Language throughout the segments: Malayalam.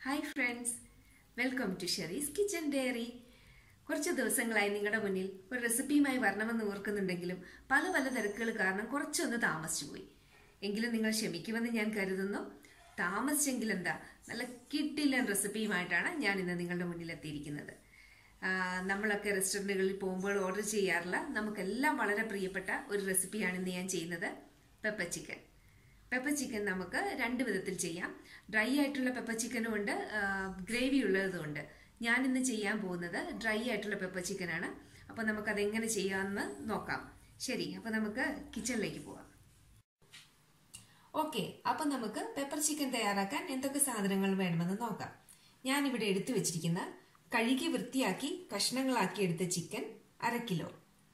hi friends welcome to Sheri's kitchen diary കുറച്ച് ദിവസങ്ങളായി നിങ്ങളുടെ മുന്നിൽ ഒരു റെസിപ്പിയുമായി വരണമെന്ന് ഓർക്കുന്നുണ്ടെങ്കിലും പല പല തിരക്കുകൾ കാരണം കുറച്ചൊന്ന് താമസിച്ചു പോയി എങ്കിലും നിങ്ങൾ ക്ഷമിക്കുമെന്ന് ഞാൻ കരുതുന്നു താമസിച്ചെങ്കിൽ എന്താ നല്ല കിട്ടില്ലൻ റെസിപ്പിയുമായിട്ടാണ് ഞാൻ ഇന്ന് നിങ്ങളുടെ മുന്നിൽ എത്തിയിരിക്കുന്നത് ആ, നമ്മളൊക്കെ റെസ്റ്റോറൻറ്റുകളിൽ പോകുമ്പോൾ ഓർഡർ ചെയ്യാറില്ല നമുക്കെല്ലാം വളരെ പ്രിയപ്പെട്ട ഒരു റെസിപ്പിയാണ് ഇന്ന് ഞാൻ ചെയ്യുന്നത് പെപ്പർ ചിക്കൻ പെപ്പർ ചിക്കൻ നമുക്ക് രണ്ട് വിധത്തിൽ ചെയ്യാം ഡ്രൈ ആയിട്ടുള്ള പെപ്പർ ചിക്കനും ഉണ്ട് ഗ്രേവി ഉള്ളതും ഉണ്ട് ഞാൻ ഇന്ന് ചെയ്യാൻ പോകുന്നത് ഡ്രൈ ആയിട്ടുള്ള പെപ്പർ ചിക്കനാണ് അപ്പോൾ നമുക്ക് അതെങ്ങനെ ചെയ്യാമെന്ന് നോക്കാം ശരി അപ്പോൾ നമുക്ക് കിച്ചണിലേക്ക് പോവാം ഓക്കെ അപ്പം നമുക്ക് പെപ്പർ ചിക്കൻ തയ്യാറാക്കാൻ എന്തൊക്കെ സാധനങ്ങൾ വേണമെന്ന് നോക്കാം ഞാനിവിടെ എടുത്തു വെച്ചിരിക്കുന്ന കഴുകി വൃത്തിയാക്കി കഷ്ണങ്ങളാക്കി എടുത്ത ചിക്കൻ അര കിലോ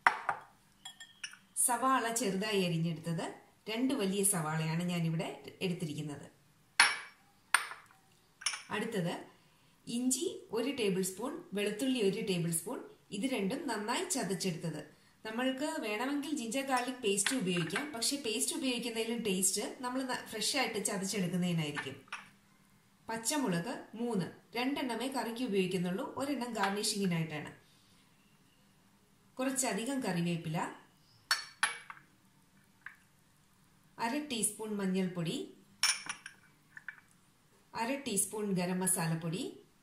സവാള ചെറുതായി അരിഞ്ഞെടുത്തത് രണ്ട് വലിയ സവാളയാണ് ഞാനിവിടെ എടുത്തിരിക്കുന്നത് അടുത്തത് ഇഞ്ചി ഒരു ടേബിൾ സ്പൂൺ വെളുത്തുള്ളി ഒരു ടേബിൾ സ്പൂൺ ഇത് രണ്ടും നന്നായി ചതച്ചെടുത്തത് നമ്മൾക്ക് വേണമെങ്കിൽ ജിഞ്ചർ ഗാർലിക് പേസ്റ്റ് ഉപയോഗിക്കാം പക്ഷെ പേസ്റ്റ് ഉപയോഗിക്കുന്നതിലും ടേസ്റ്റ് നമ്മൾ ഫ്രഷ് ആയിട്ട് ചതച്ചെടുക്കുന്നതിനായിരിക്കും പച്ചമുളക് മൂന്ന് രണ്ടെണ്ണമേ കറിക്ക് ഉപയോഗിക്കുന്നുള്ളൂ ഒരെണ്ണം ഗാർണിഷിങ്ങിനായിട്ടാണ് കുറച്ചധികം കറിവേപ്പില അര ടീസ്പൂൺ മഞ്ഞൾപ്പൊടി അര ടീസ്പൂൺ ഗരം മസാലപ്പൊടി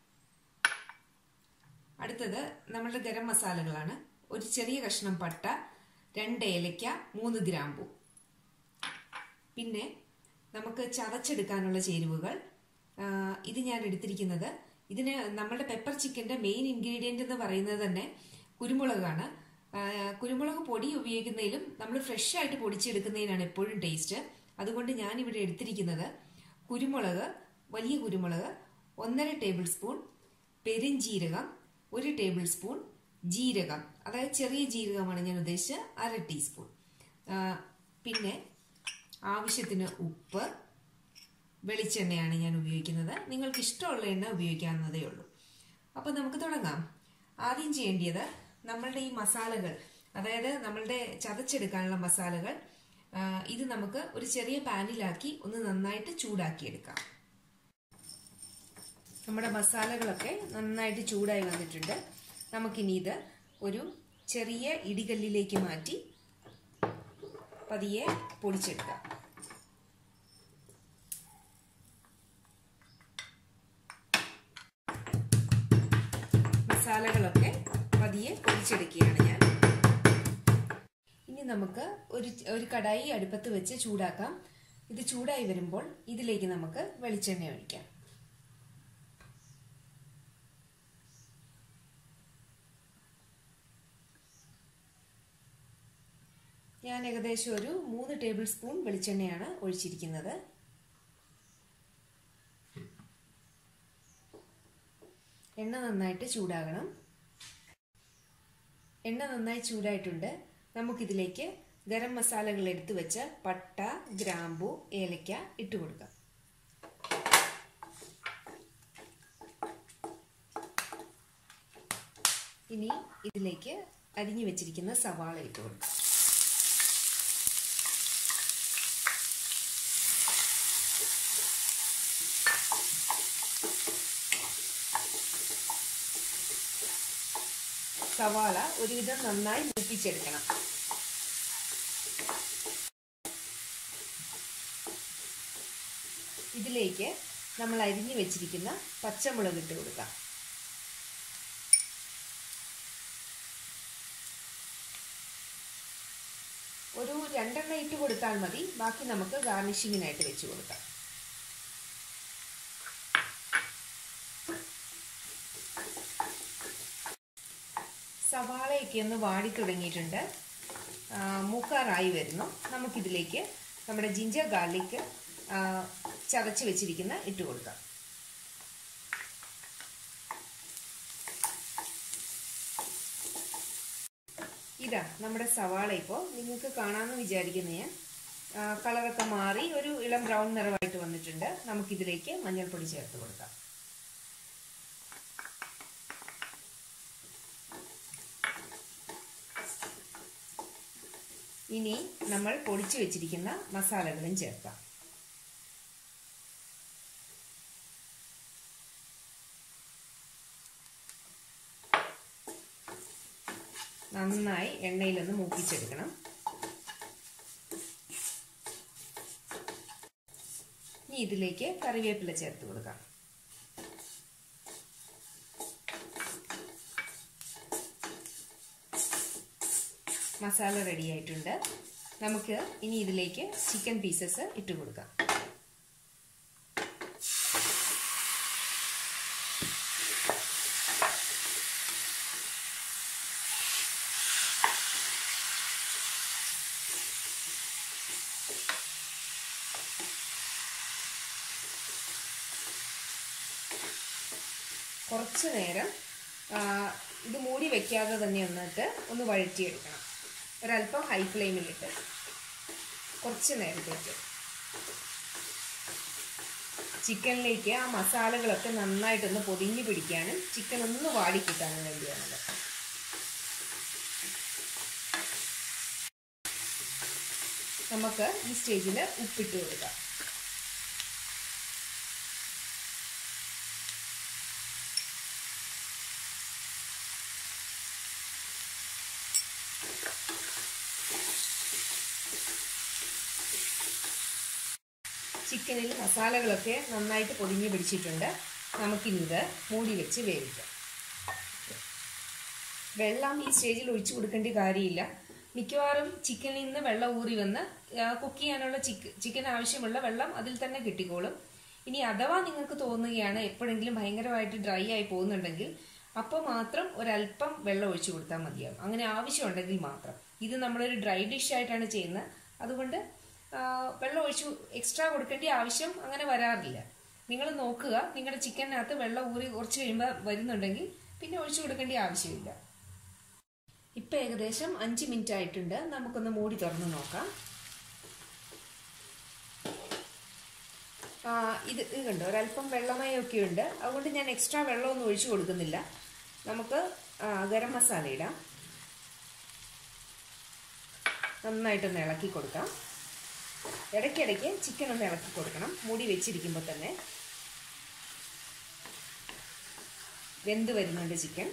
അടുത്തത് നമ്മളുടെ ഗരം മസാലകളാണ് ഒരു ചെറിയ കഷ്ണം പട്ട രണ്ട് ഏലയ്ക്ക മൂന്ന് ഗ്രാമ്പു പിന്നെ നമുക്ക് ചതച്ചെടുക്കാനുള്ള ചേരുവകൾ ആ, ഇത് ഞാൻ എടുത്തിരിക്കുന്നത് ഇതിന് നമ്മുടെ പെപ്പർ ചിക്കന്റെ മെയിൻ ഇൻഗ്രീഡിയന്റ് എന്ന് പറയുന്നത് തന്നെ കുരുമുളകാണ് ആ, കുരുമുളക് പൊടി ഉപയോഗിക്കുന്നതിലും നമ്മൾ ഫ്രഷ് ആയിട്ട് പൊടിച്ചെടുക്കുന്നതിനാണ് എപ്പോഴും ടേസ്റ്റ് അതുകൊണ്ട് ഞാൻ ഇവിടെ എടുത്തിരിക്കുന്നത് കുരുമുളക് വലിയ കുരുമുളക് ഒന്നര ടേബിൾ സ്പൂൺ പെരുംജീരകം ഒരു ടേബിൾ സ്പൂൺ ജീരകം അതായത് ചെറിയ ജീരകമാണ് ഞാൻ ഉദ്ദേശിച്ച അര ടീസ്പൂൺ ആ, പിന്നെ ആവശ്യത്തിന് ഉപ്പ് വെളിച്ചെണ്ണയാണ് ഞാൻ ഉപയോഗിക്കുന്നത് നിങ്ങൾക്ക് ഇഷ്ടമുള്ള എണ്ണ ഉപയോഗിക്കാവുന്നതേ ഉള്ളൂ അപ്പോൾ നമുക്ക് തുടങ്ങാം ആദ്യം ചെയ്യേണ്ടത് നമ്മളുടെ ഈ മസാലകൾ അതായത് നമ്മളുടെ ചതച്ചെടുക്കാനുള്ള മസാലകൾ ആ, ഇത് നമുക്ക് ഒരു ചെറിയ പാനിലാക്കി ഒന്ന് നന്നായിട്ട് ചൂടാക്കിയെടുക്കാം നമ്മുടെ മസാലകളൊക്കെ നന്നായിട്ട് ചൂടായി വന്നിട്ടുണ്ട് നമുക്കിനി ഇത് ഒരു ചെറിയ ഇടികല്ലിലേക്ക് മാറ്റി പതിയെ പൊടിച്ചെടുക്കാം മസാലകളൊക്കെ പതിയെ പൊടിച്ചെടുക്കുകയാണ് ഞാൻ ഇനി നമുക്ക് ഒരു ഒരു കടായി അടുപ്പത്ത് വെച്ച് ചൂടാക്കാം ഇത് ചൂടായി വരുമ്പോൾ ഇതിലേക്ക് നമുക്ക് വെളിച്ചെണ്ണ ഒഴിക്കാം ഞാൻ ഏകദേശം ഒരു മൂന്ന് ടേബിൾ സ്പൂൺ വെളിച്ചെണ്ണയാണ് ഒഴിച്ചിരിക്കുന്നത് എണ്ണ നന്നായിട്ട് ചൂടാകണം എണ്ണ നന്നായി ചൂടായിട്ടുണ്ട് നമുക്കിതിലേക്ക് ഗരം മസാലകൾ എടുത്തു വെച്ച പട്ട ഗ്രാമ്പു ഏലയ്ക്ക ഇട്ട് കൊടുക്കാം ഇനി ഇതിലേക്ക് അരിഞ്ഞു വെച്ചിരിക്കുന്ന സവാള ഇട്ട് കൊടുക്കാം സവാള ഒരുവിധം നന്നായി മൂപ്പിച്ചെടുക്കണം ഇതിലേക്ക് നമ്മൾ അരിഞ്ഞു വെച്ചിരിക്കുന്ന പച്ചമുളക് ഇട്ട് കൊടുക്കാം ഒരു രണ്ടെണ്ണം ഇട്ട് കൊടുത്താൽ മതി ബാക്കി നമുക്ക് ഗാർണിഷിങ്ങിനായിട്ട് വെച്ച് കൊടുക്കാം സവാളയൊക്കെ ഒന്ന് വാടി തുടങ്ങിയിട്ടുണ്ട് ആ, മൂക്കാറായി വരുന്നു നമുക്കിതിലേക്ക് നമ്മുടെ ജിഞ്ചർ ഗാർലിക് ആ, ചതച്ച് വെച്ചിരിക്കുന്ന ഇട്ട് കൊടുക്കാം ഇതാ നമ്മുടെ സവാള ഇപ്പോൾ നിങ്ങൾക്ക് കാണാമെന്ന് വിചാരിക്കുന്ന ഞാൻ ആ, കളറൊക്കെ മാറി ഒരു ഇളം ബ്രൗൺ നിറമായിട്ട് വന്നിട്ടുണ്ട് നമുക്കിതിലേക്ക് മഞ്ഞൾപ്പൊടി ചേർത്ത് കൊടുക്കാം ഇനി നമ്മൾ പൊടിച്ചു വെച്ചിരിക്കുന്ന മസാലകളും ചേർക്കാം നന്നായി എണ്ണയിലൊന്ന് മൂപ്പിച്ചെടുക്കണം ഇനി ഇതിലേക്ക് കറിവേപ്പില ചേർത്ത് കൊടുക്കാം മസാല റെഡി ആയിട്ടുണ്ട് നമുക്ക് ഇനി ഇതിലേക്ക് ചിക്കൻ പീസസ് ഇട്ട് കൊടുക്കാം കുറച്ച് നേരം ഇത് മൂടി വെക്കാതെ തന്നെ ഒന്നിട്ട് ഒന്ന് വഴറ്റിയെടുക്കണം ഒരല്പം ഹൈ ഫ്ലെയിമിലിട്ട് കുറച്ച് നേരത്തേക്ക് ചിക്കനിലേക്ക് ആ മസാലകളൊക്കെ നന്നായിട്ടൊന്ന് പൊതിഞ്ഞു പിടിക്കാനും ചിക്കൻ ഒന്ന് വാടിക്കിട്ടാനും വേണ്ടിയാണത് നമുക്ക് ഈ സ്റ്റേജിൽ ഉപ്പിട്ട് കൊടുക്കാം ചിക്കനിൽ മസാലകളൊക്കെ നന്നായിട്ട് പൊടിഞ്ഞു പിടിച്ചിട്ടുണ്ട് നമുക്കിനിത് മൂടി വെച്ച് വേവിക്കാം വെള്ളം ഈ സ്റ്റേജിൽ ഒഴിച്ചു കൊടുക്കേണ്ട കാര്യമില്ല മിക്കവാറും ചിക്കനിൽ നിന്ന് വെള്ളം ഊറി വന്ന് കുക്ക് ചെയ്യാനുള്ള ചിക്ക് ചിക്കൻ ആവശ്യമുള്ള വെള്ളം അതിൽ തന്നെ കിട്ടിക്കോളും ഇനി അഥവാ നിങ്ങൾക്ക് തോന്നുകയാണ് എപ്പോഴെങ്കിലും ഭയങ്കരമായിട്ട് ഡ്രൈ ആയി പോകുന്നുണ്ടെങ്കിൽ അപ്പോൾ മാത്രം ഒരല്പം വെള്ളം ഒഴിച്ചു കൊടുത്താൽ മതിയാവും അങ്ങനെ ആവശ്യമുണ്ടെങ്കിൽ മാത്രം ഇത് നമ്മളൊരു ഡ്രൈ ഡിഷ് ആയിട്ടാണ് ചെയ്യുന്നത് അതുകൊണ്ട് വെള്ളം ഒഴിച്ചു എക്സ്ട്രാ കൊടുക്കേണ്ട ആവശ്യം അങ്ങനെ വരാറില്ല നിങ്ങൾ നോക്കുക നിങ്ങളുടെ ചിക്കനകത്ത് വെള്ളം ഊറി കുറച്ച് കഴിയുമ്പോൾ വരുന്നുണ്ടെങ്കിൽ പിന്നെ ഒഴിച്ചു കൊടുക്കേണ്ട ആവശ്യമില്ല ഇപ്പം ഏകദേശം അഞ്ച് മിനിറ്റ് ആയിട്ടുണ്ട് നമുക്കൊന്ന് മൂടി തുറന്ന് നോക്കാം ഇത് ഇത് കണ്ടോ ഒരല്പം വെള്ളമയൊക്കെ ഉണ്ട് അതുകൊണ്ട് ഞാൻ എക്സ്ട്രാ വെള്ളമൊന്നും ഒഴിച്ചു കൊടുക്കുന്നില്ല നമുക്ക് ഗരം മസാല ഇടാം നന്നായിട്ടൊന്ന് ഇളക്കി കൊടുക്കാം ഇടയ്ക്കിടയ്ക്ക് ചിക്കൻ ഒന്ന് ഇളക്കി കൊടുക്കണം മൂടി വെച്ചിരിക്കുമ്പോൾ തന്നെ വെന്ത് വരുന്നുണ്ട് ചിക്കൻ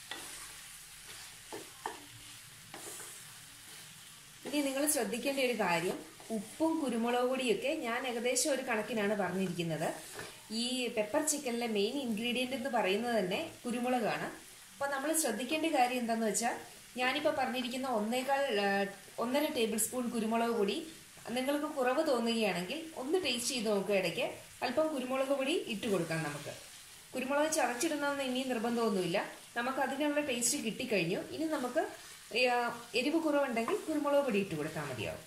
ഇനി നിങ്ങൾ ശ്രദ്ധിക്കേണ്ട ഒരു കാര്യം ഉപ്പും കുരുമുളക് പൊടിയൊക്കെ ഞാൻ ഏകദേശം ഒരു കണക്കിനാണ് പറഞ്ഞിരിക്കുന്നത് ഈ പെപ്പർ ചിക്കനിലെ മെയിൻ ഇൻഗ്രീഡിയൻ്റ് എന്ന് പറയുന്നത് തന്നെ കുരുമുളകാണ് അപ്പോൾ നമ്മൾ ശ്രദ്ധിക്കേണ്ട കാര്യം എന്താണെന്ന് വെച്ചാൽ ഞാനിപ്പോൾ പറഞ്ഞിരിക്കുന്ന ഒന്നേകാൽ ഒന്നര ടേബിൾ സ്പൂൺ കുരുമുളക് പൊടി നിങ്ങൾക്ക് കുറവ് തോന്നുകയാണെങ്കിൽ ഒന്ന് ടേസ്റ്റ് ചെയ്ത് നോക്കുക ഇടയ്ക്ക് അല്പം കുരുമുളക് പൊടി ഇട്ട് കൊടുക്കാം നമുക്ക് കുരുമുളക് ചതച്ചിടണമെന്ന് ഇനി നിർബന്ധമൊന്നുമില്ല നമുക്ക് അതിനുള്ള ടേസ്റ്റ് കിട്ടിക്കഴിഞ്ഞു ഇനി നമുക്ക് എരിവ് കുറവുണ്ടെങ്കിൽ കുരുമുളക് പൊടി ഇട്ട് കൊടുത്താൽ മതിയാവും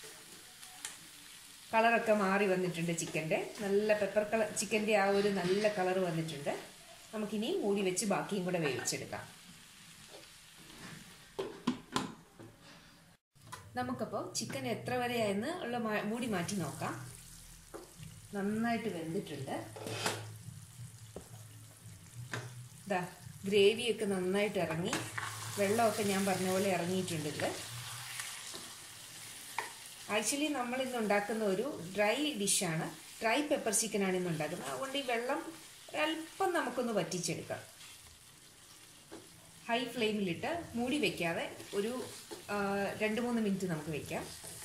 കളറൊക്കെ മാറി വന്നിട്ടുണ്ട് ചിക്കൻ്റെ നല്ല പെപ്പർ കളർ ചിക്കൻ്റെ ആ ഒരു നല്ല കളർ വന്നിട്ടുണ്ട് നമുക്കിനി മൂടി വെച്ച് ബാക്കിയും കൂടെ വേവിച്ചെടുക്കാം നമുക്കപ്പോൾ ചിക്കൻ എത്ര വരെയായെന്ന് ഉള്ള മൂടി മാറ്റി നോക്കാം നന്നായിട്ട് വെന്തിട്ടുണ്ട് ഇതാ ഗ്രേവിയൊക്കെ നന്നായിട്ട് ഇറങ്ങി വെള്ളമൊക്കെ ഞാൻ പറഞ്ഞ പോലെ ഇറങ്ങിയിട്ടുണ്ട് ഇതിൽ ആക്ച്വലി നമ്മൾ ഇന്ന് ഉണ്ടാക്കുന്ന ഒരു ഡ്രൈ ഡിഷാണ് ഡ്രൈ പെപ്പർ ചിക്കനാണ് ഇന്ന് ഉണ്ടാക്കുന്നത് അതുകൊണ്ട് ഈ വെള്ളം അല്പം നമുക്കൊന്ന് വറ്റിച്ചെടുക്കാം ഹൈ ഫ്ലെയിമിലിട്ട് മൂടി വെക്കാതെ ഒരു രണ്ട് മൂന്ന് മിനിറ്റ് നമുക്ക് വെക്കാം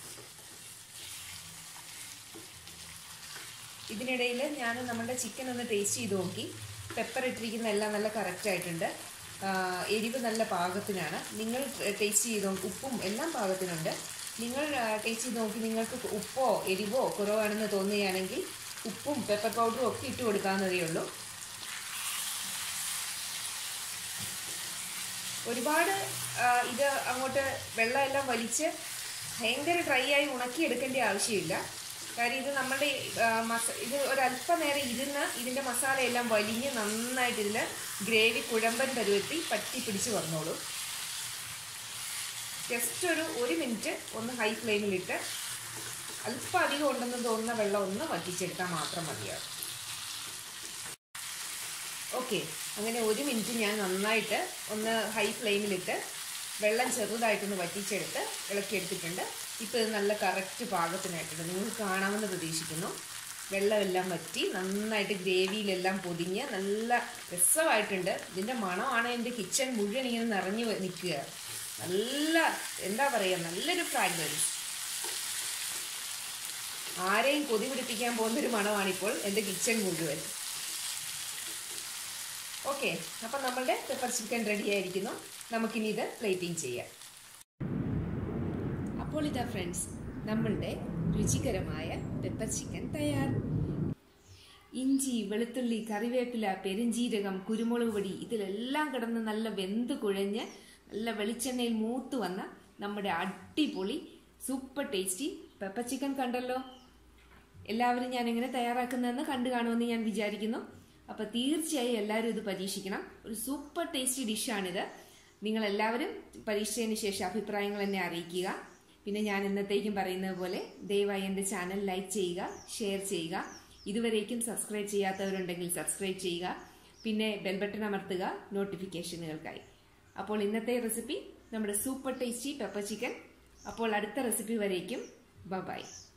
ഇതിനിടയിൽ ഞാൻ നമ്മുടെ ചിക്കൻ ഒന്ന് ടേസ്റ്റ് ചെയ്ത് നോക്കി പെപ്പർ ഇട്ടിരിക്കുന്ന എല്ലാം നല്ല കറക്റ്റ് ആയിട്ടുണ്ട് എരിവ് നല്ല പാകത്തിനാണ് നിങ്ങൾ ടേസ്റ്റ് ചെയ്ത് ഉപ്പും എല്ലാം പാകത്തിനുണ്ട് നിങ്ങൾ ടേസ്റ്റ് ചെയ്ത് നോക്കി നിങ്ങൾക്ക് ഉപ്പോ എരിവോ കുറവാണെന്ന് തോന്നുകയാണെങ്കിൽ ഉപ്പും പെപ്പർ പൗഡറും ഒക്കെ ഇട്ട് കൊടുക്കാവുന്നതേ ഉള്ളൂ ഒരുപാട് ഇത് അങ്ങോട്ട് വെള്ളമെല്ലാം വലിച്ച് ഭയങ്കര ഡ്രൈ ആയി ഉണക്കിയെടുക്കേണ്ട ആവശ്യമില്ല കാര്യം ഇത് നമ്മുടെ മസ ഇത് ഒരല്പം നേരം ഇരുന്ന് ഇതിൻ്റെ മസാലയെല്ലാം വലിഞ്ഞ് നന്നായിട്ട് ഇതിൽ ഗ്രേവി കുഴമ്പൻ പരുവത്തി പറ്റി പിടിച്ച് വന്നോളൂ ജസ്റ്റ് ഒരു ഒരു മിനിറ്റ് ഒന്ന് ഹൈ ഫ്ലെയിമിലിട്ട് അല്പം അധികം ഉണ്ടെന്ന് തോന്നുന്ന വെള്ളം ഒന്ന് വറ്റിച്ചെടുത്താൽ മാത്രം മതിയാവും ഓക്കെ അങ്ങനെ ഒരു മിനിറ്റ് ഞാൻ നന്നായിട്ട് ഒന്ന് ഹൈ ഫ്ലെയിമിലിട്ട് വെള്ളം ചെറുതായിട്ടൊന്ന് വറ്റിച്ചെടുത്ത് ഇളക്കിയെടുത്തിട്ടുണ്ട് ഇപ്പോൾ ഇത് നല്ല കറക്റ്റ് പാകത്തിനായിട്ടുണ്ട് നിങ്ങൾക്ക് കാണാമെന്ന് പ്രതീക്ഷിക്കുന്നു വെള്ളമെല്ലാം വറ്റി നന്നായിട്ട് ഗ്രേവിയിലെല്ലാം പൊതിഞ്ഞ് നല്ല രസമായിട്ടുണ്ട് ഇതിൻ്റെ മണമാണ് എൻ്റെ കിച്ചൺ മുഴുവൻ ഇങ്ങനെ നിറഞ്ഞു നിൽക്കുക നല്ല എന്താ പറയുക നല്ലൊരു ഫ്രാഗ്രൻസ് ആരെയും കൊതി പിടിപ്പിക്കാൻ പോകുന്നൊരു മണമാണിപ്പോൾ എൻ്റെ കിച്ചൺ മുഴുവൻ ഓക്കെ അപ്പം നമ്മളുടെ പെപ്പർ ചിക്കൻ റെഡി ആയിരിക്കുന്നു നമുക്കിനി ഇത് പ്ലേറ്റിംഗ് ചെയ്യാം അപ്പോൾ ഇതാ ഫ്രണ്ട്സ് നമ്മളുടെ രുചികരമായ പെപ്പർ ചിക്കൻ തയ്യാർ ഇഞ്ചി വെളുത്തുള്ളി കറിവേപ്പില പെരുംജീരകം കുരുമുളക് പൊടി ഇതിലെല്ലാം കിടന്ന് നല്ല വെന്ത് കുഴഞ്ഞ് നല്ല വെളിച്ചെണ്ണയിൽ മൂത്ത് വന്ന നമ്മുടെ അടിപൊളി സൂപ്പർ ടേസ്റ്റി പെപ്പർ ചിക്കൻ കണ്ടല്ലോ എല്ലാവരും ഞാൻ എങ്ങനെ തയ്യാറാക്കുന്നതെന്ന് കണ്ടു കാണുമെന്ന് ഞാൻ വിചാരിക്കുന്നു അപ്പൊ തീർച്ചയായും എല്ലാവരും ഇത് പരീക്ഷിക്കണം ഒരു സൂപ്പർ ടേസ്റ്റി ഡിഷാണിത് നിങ്ങൾ എല്ലാവരും പരീക്ഷിച്ചതിന് ശേഷം അഭിപ്രായങ്ങൾ എന്നെ അറിയിക്കുക പിന്നെ ഞാൻ ഇന്നത്തേക്കും പറയുന്നത് പോലെ ദയവായി എൻ്റെ ചാനൽ ലൈക്ക് ചെയ്യുക ഷെയർ ചെയ്യുക ഇതുവരേക്കും സബ്സ്ക്രൈബ് ചെയ്യാത്തവരുണ്ടെങ്കിൽ സബ്സ്ക്രൈബ് ചെയ്യുക പിന്നെ ബെൽ ബട്ടൺ അമർത്തുക നോട്ടിഫിക്കേഷനുകൾക്കായി അപ്പോൾ ഇന്നത്തെ റെസിപ്പി നമ്മുടെ സൂപ്പർ ടേസ്റ്റി പെപ്പർ ചിക്കൻ അപ്പോൾ അടുത്ത റെസിപ്പി വരേക്കും ബൈ